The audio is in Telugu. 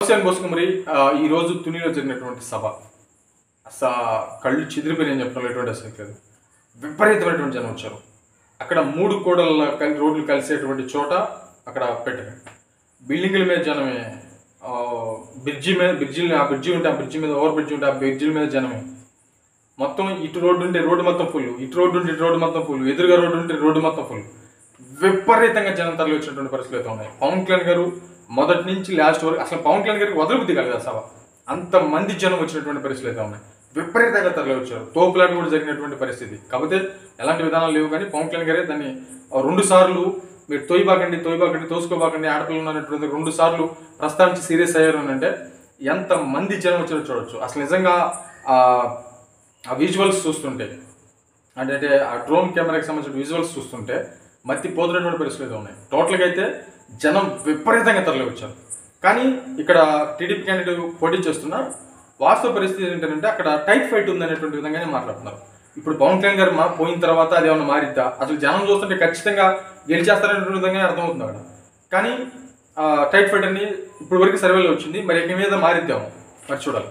హుసేన్ బోసుకుమరి ఆ, ఈ రోజు తునిలో జరిగినటువంటి సభ అసలు కళ్ళు చెదిరిపోయినాయని చెప్పడం ఎటువంటి అసలు లేదు విపరీతమైనటువంటి జనం వచ్చారు అక్కడ మూడు కూడల కలి రోడ్లు కలిసేటువంటి చోట అక్కడ పెట్టారు బిల్డింగుల మీద జనమే ఆ, బ్రిడ్జి మీద బ్రిడ్జి ఆ బ్రిడ్జి ఉంటే ఆ బ్రిడ్జి మీద ఓవర్ బ్రిడ్జి ఉంటే ఆ బ్రిడ్జిల మీద జనమే మొత్తం ఇటు రోడ్డు ఉంటే రోడ్డు మొత్తం ఫుల్ ఇటు రోడ్డు ఉంటే ఇటు రోడ్డు మొత్తం ఫుల్ ఎదురుగా రోడ్డు ఉంటే రోడ్డు మొత్తం ఫుల్ విపరీతంగా జనం తరలి వచ్చినటువంటి పరిస్థితులు అయితే ఉన్నాయి పవన్ కళ్యాణ్ గారు మొదటి నుంచి లాస్ట్ వరకు అసలు పవన్ కళ్యాణ్ గారికి వదలబుద్ధి కలదు సభ అంత మంది జనం వచ్చినటువంటి పరిస్థితులు అయితే ఉన్నాయి విపరీతంగా తరలి వచ్చారు తోపులాట కూడా జరిగినటువంటి పరిస్థితి కాకపోతే ఎలాంటి విధానాలు లేవు కానీ పవన్ కళ్యాణ్ గారే దాన్ని ఆ రెండు సార్లు మీరు తోయిబాకండి తోయిబాకండి తోసుకోబాకండి ఆడపిల్లలు ఉన్నటువంటి రెండు సార్లు ప్రస్తావించి సీరియస్ అయ్యారు అని అంటే ఎంత మంది జనం వచ్చారో చూడొచ్చు అసలు నిజంగా ఆ ఆ విజువల్స్ చూస్తుంటే అంటే అంటే ఆ డ్రోన్ కెమెరాకి సంబంధించిన విజువల్స్ చూస్తుంటే మత్తి పోతున్నటువంటి పరిస్థితులు అయితే ఉన్నాయి టోటల్గా అయితే జనం విపరీతంగా తరలి వచ్చారు కానీ ఇక్కడ టీడీపీ క్యాండిడేట్ పోటీ చేస్తున్నారు వాస్తవ పరిస్థితి ఏంటంటే అక్కడ టైట్ ఫైట్ ఉందనేటువంటి విధంగానే మాట్లాడుతున్నారు ఇప్పుడు పవన్ కళ్యాణ్ గారు మా పోయిన తర్వాత అది ఏమైనా మారిద్దా అసలు జనం చూస్తుంటే ఖచ్చితంగా గెలిచేస్తారనేటువంటి విధంగానే అర్థమవుతుంది అక్కడ కానీ టైట్ ఫైట్ అని ఇప్పటి వరకు సర్వేలో వచ్చింది మరి ఇక మీద మారిద్దాము మరి చూడాలి